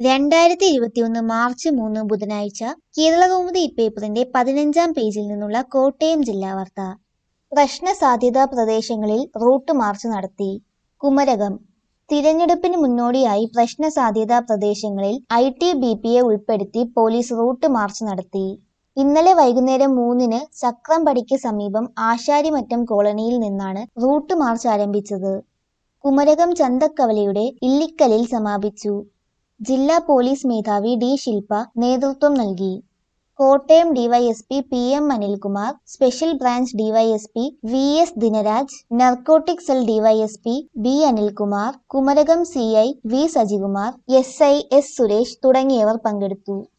രണ്ടായിരത്തി ഇരുപത്തിയൊന്ന് മാർച്ച് മൂന്ന് ബുധനാഴ്ച കേരളകൗമുദി പേപ്പറിന്റെ പതിനഞ്ചാം പേജിൽ നിന്നുള്ള കോട്ടയം ജില്ലാ വാർത്ത പ്രശ്ന സാധ്യതാ പ്രദേശങ്ങളിൽ റൂട്ട് മാർച്ച് നടത്തി കുമരകം തിരഞ്ഞെടുപ്പിന് മുന്നോടിയായി പ്രശ്ന സാധ്യതാ പ്രദേശങ്ങളിൽ ഐ ടി ബി പിയെ ഉൾപ്പെടുത്തി പോലീസ് റൂട്ട് മാർച്ച് നടത്തി ഇന്നലെ വൈകുന്നേരം മൂന്നിന് ചക്രംപടിക്ക് സമീപം ആശാരിമറ്റം കോളനിയിൽ നിന്നാണ് റൂട്ട് മാർച്ച് ആരംഭിച്ചത് കുമരകം ചന്തക്കവലയുടെ ഇല്ലിക്കലിൽ സമാപിച്ചു ജില്ലാ പോലീസ് മേധാവി ഡി ശില്പ നേതൃത്വം നൽകി Kottayam DYSP P M Anilkumar special branch DYSP V S Dinaraj narcotic cell DYSP B Anilkumar Kumarakom C I V Sajikumar S I S Suresh തുടങ്ങിയവർ പങ്കെടുത്തു